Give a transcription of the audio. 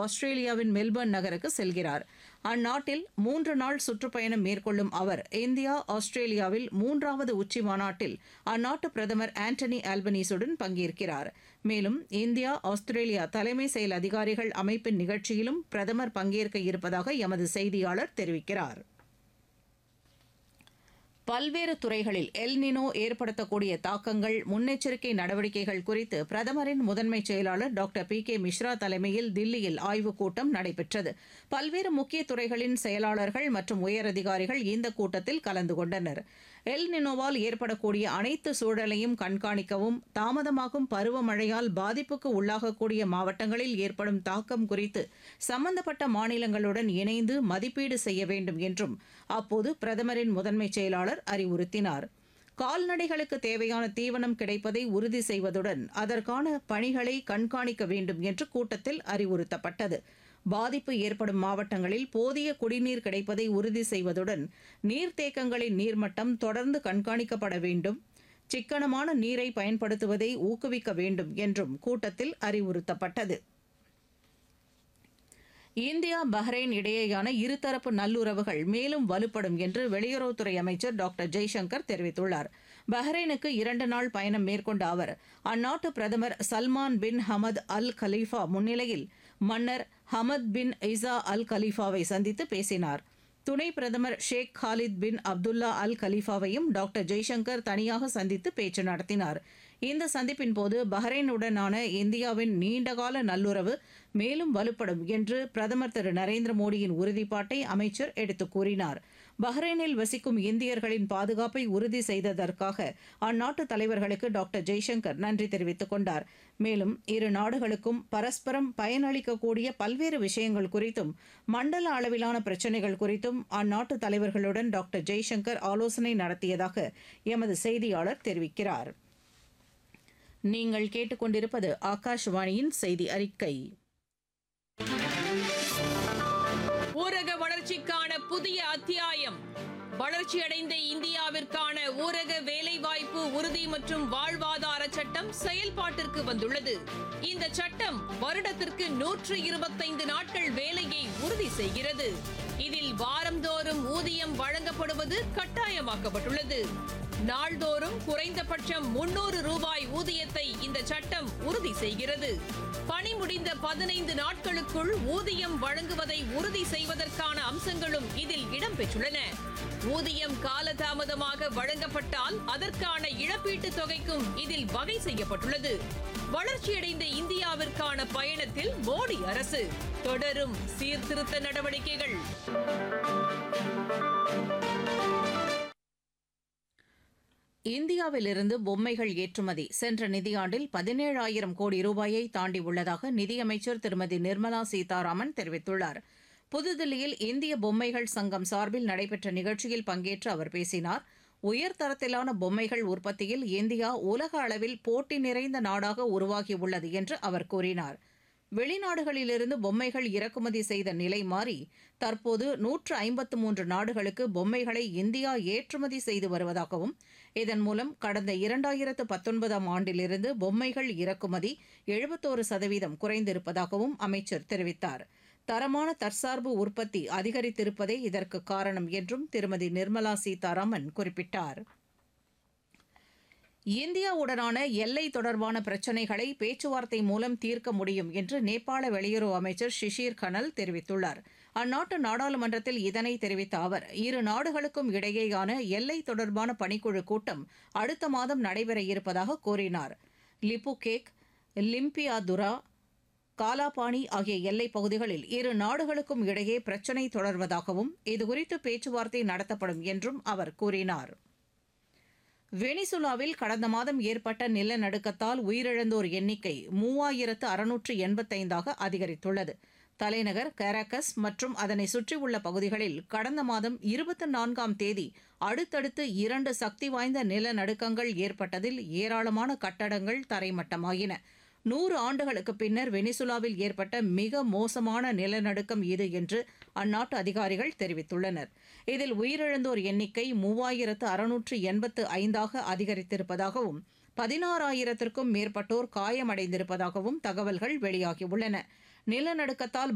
ஆஸ்திரேலியாவின் மெல்பர்ன் நகருக்கு செல்கிறார் அந்நாட்டில் மூன்று நாள் சுற்றுப்பயணம் மேற்கொள்ளும் அவர் இந்தியா ஆஸ்திரேலியாவில் மூன்றாவது உச்சி மாநாட்டில் அந்நாட்டு பிரதமர் ஆண்டனி ஆல்பனீஸுடன் பங்கேற்கிறார் மேலும் இந்தியா ஆஸ்திரேலியா தலைமை செயல் அதிகாரிகள் அமைப்பின் நிகழ்ச்சியிலும் பிரதமர் பங்கேற்க இருப்பதாக எமது செய்தியாளர் தெரிவிக்கிறார் பல்வேறு துறைகளில் எல்னினோ ஏற்படுத்தக்கூடிய தாக்கங்கள் முன்னெச்சரிக்கை நடவடிக்கைகள் குறித்து பிரதமரின் முதன்மைச் செயலாளர் டாக்டர் பி கே மிஸ்ரா தலைமையில் தில்லியில் ஆய்வுக் கூட்டம் நடைபெற்றது பல்வேறு முக்கிய துறைகளின் செயலாளர்கள் மற்றும் உயரதிகாரிகள் இந்த கூட்டத்தில் கலந்து கொண்டனர் எல் நினோவால் ஏற்படக்கூடிய அனைத்து சூழலையும் கண்காணிக்கவும் தாமதமாகும் பருவமழையால் பாதிப்புக்கு உள்ளாகக்கூடிய மாவட்டங்களில் ஏற்படும் தாக்கம் குறித்து சம்பந்தப்பட்ட மாநிலங்களுடன் இணைந்து மதிப்பீடு செய்ய வேண்டும் என்றும் அப்போது பிரதமரின் முதன்மைச் செயலாளர் அறிவுறுத்தினார் கால்நடைகளுக்கு தேவையான தீவனம் கிடைப்பதை உறுதி செய்வதுடன் அதற்கான பணிகளை கண்காணிக்க வேண்டும் என்று கூட்டத்தில் அறிவுறுத்தப்பட்டது பாதிப்பு ஏற்படும் மாவட்டங்களில் போதிய குடிநீர் கிடைப்பதை உறுதி செய்வதுடன் நீர்த்தேக்கங்களின் நீர்மட்டம் தொடர்ந்து கண்காணிக்கப்பட வேண்டும் சிக்கனமான நீரை பயன்படுத்துவதை ஊக்குவிக்க வேண்டும் என்றும் கூட்டத்தில் அறிவுறுத்தப்பட்டது இந்தியா பஹ்ரைன் இடையேயான இருதரப்பு நல்லுறவுகள் மேலும் வலுப்படும் என்று வெளியுறவுத்துறை அமைச்சர் டாக்டர் ஜெய்சங்கர் தெரிவித்துள்ளார் பஹ்ரைனுக்கு இரண்டு நாள் பயணம் மேற்கொண்ட அவர் அந்நாட்டு பிரதமர் சல்மான் பின் ஹமத் அல் கலீஃபா முன்னிலையில் மன்னர் ஹமத் பின் இசா அல் கலீஃபாவை சந்தித்து பேசினார் துணை பிரதமர் Sheikh Khalid bin Abdullah Al கலீஃபாவையும் டாக்டர் ஜெய்சங்கர் தனியாக சந்தித்து பேச்சு நடத்தினார் இந்த சந்திப்பின் போது பஹ்ரைனுடனான இந்தியாவின் நீண்டகால நல்லுறவு மேலும் வலுப்படும் என்று பிரதமர் திரு நரேந்திர மோடியின் உறுதிப்பாட்டை அமைச்சர் எடுத்துக் கூறினார் பஹ்ரைனில் வசிக்கும் இந்தியர்களின் பாதுகாப்பை உறுதி செய்ததற்காக அந்நாட்டு தலைவர்களுக்கு டாக்டர் ஜெய்சங்கர் நன்றி தெரிவித்துக் கொண்டார் மேலும் இரு நாடுகளுக்கும் பரஸ்பரம் பயனளிக்கக்கூடிய பல்வேறு விஷயங்கள் குறித்தும் மண்டல அளவிலான பிரச்சினைகள் குறித்தும் அந்நாட்டு தலைவர்களுடன் டாக்டர் ஜெய்சங்கர் ஆலோசனை நடத்தியதாக எமது செய்தியாளர் தெரிவிக்கிறார் நீங்கள் கேட்டுக்கொண்டிருப்பது ஆகாஷ்வாணியின் செய்தி அறிக்கை ஊரக வளர்ச்சிக்கான புதிய அத்தியாயம் வளர்ச்சியடைந்த இந்தியாவிற்கான ஊரக வேலைவாய்ப்பு உறுதி மற்றும் வாழ்வாதார சட்டம் செயல்பாட்டிற்கு வந்துள்ளது இந்த சட்டம் வருடத்திற்கு நூற்று இருபத்தைந்து நாட்கள் வேலையை உறுதி செய்கிறது இதில் வாரந்தோறும் ஊதியம் வழங்கப்படுவது கட்டாயமாக்கப்பட்டுள்ளது நாள்தோறும் குறைந்தபட்சம் முன்னூறு ரூபாய் ஊதியத்தை இந்த சட்டம் உறுதி செய்கிறது பணி முடிந்த பதினைந்து நாட்களுக்குள் ஊதியம் வழங்குவதை உறுதி செய்வதற்கான அம்சங்களும் இதில் இடம்பெற்றுள்ளன ஊதியம் காலதாமதமாக வழங்கப்பட்டால் அதற்கான இழப்பீட்டுத் தொகைக்கும் இதில் வகை செய்யப்பட்டுள்ளது வளர்ச்சியடைந்த இந்தியாவிற்கான பயணத்தில் மோடி அரசு தொடரும் சீர்திருத்த நடவடிக்கைகள் இந்தியாவிலிருந்து பொம்மைகள் ஏற்றுமதி சென்ற நிதியாண்டில் பதினேழாயிரம் கோடி ரூபாயை தாண்டியுள்ளதாக நிதியமைச்சர் திருமதி நிர்மலா சீதாராமன் தெரிவித்துள்ளார் புதுதில்லியில் இந்திய பொம்மைகள் சங்கம் சார்பில் நடைபெற்ற நிகழ்ச்சியில் பங்கேற்று அவர் பேசினார் உயர்தரத்திலான பொம்மைகள் உற்பத்தியில் இந்தியா உலக அளவில் போட்டி நிறைந்த நாடாக உருவாகியுள்ளது என்று அவர் கூறினார் வெளிநாடுகளிலிருந்து பொம்மைகள் இறக்குமதி செய்த நிலை மாறி தற்போது நூற்று ஐம்பத்து மூன்று நாடுகளுக்கு பொம்மைகளை இந்தியா ஏற்றுமதி செய்து வருவதாகவும் இதன் மூலம் கடந்த இரண்டாயிரத்து பத்தொன்பதாம் ஆண்டிலிருந்து பொம்மைகள் இறக்குமதி எழுபத்தோரு சதவீதம் குறைந்திருப்பதாகவும் அமைச்சர் தெரிவித்தார் தரமான தற்சார்பு உற்பத்தி அதிகரித்திருப்பதே இதற்கு காரணம் என்றும் திருமதி நிர்மலா சீதாராமன் குறிப்பிட்டார் இந்தியாவுடனான எல்லை தொடர்பான பிரச்சினைகளை பேச்சுவார்த்தை மூலம் தீர்க்க முடியும் என்று நேபாள வெளியுறவு அமைச்சர் ஷிஷிர் கனல் தெரிவித்துள்ளார் அந்நாட்டு நாடாளுமன்றத்தில் இதனை தெரிவித்த அவர் இரு நாடுகளுக்கும் இடையேயான எல்லை தொடர்பான பணிக்குழு கூட்டம் அடுத்த மாதம் நடைபெற இருப்பதாக கூறினார் லிப்புகேக் லிம்பியாதுரா காலாபாணி ஆகிய எல்லைப் பகுதிகளில் இரு நாடுகளுக்கும் இடையே பிரச்சினை தொடர்வதாகவும் இதுகுறித்து பேச்சுவார்த்தை நடத்தப்படும் என்றும் அவர் கூறினார் வெனிசுலாவில் கடந்த மாதம் ஏற்பட்ட நிலநடுக்கத்தால் உயிரிழந்தோர் எண்ணிக்கை மூவாயிரத்து அறுநூற்று எண்பத்தைந்தாக அதிகரித்துள்ளது தலைநகர் கராக்கஸ் மற்றும் அதனை சுற்றியுள்ள பகுதிகளில் கடந்த மாதம் இருபத்தி நான்காம் தேதி அடுத்தடுத்து இரண்டு சக்தி வாய்ந்த நிலநடுக்கங்கள் ஏற்பட்டதில் ஏராளமான கட்டடங்கள் தரைமட்டமாயின நூறு ஆண்டுகளுக்கு பின்னர் வெனிசுலாவில் ஏற்பட்ட மிக மோசமான நிலநடுக்கம் இது என்று அந்நாட்டு அதிகாரிகள் தெரிவித்துள்ளனர் இதில் உயிரிழந்தோர் எண்ணிக்கை மூவாயிரத்து அறுநூற்று எண்பத்து ஐந்தாக அதிகரித்திருப்பதாகவும் பதினாறாயிரத்திற்கும் மேற்பட்டோர் காயமடைந்திருப்பதாகவும் தகவல்கள் வெளியாகியுள்ளன நிலநடுக்கத்தால்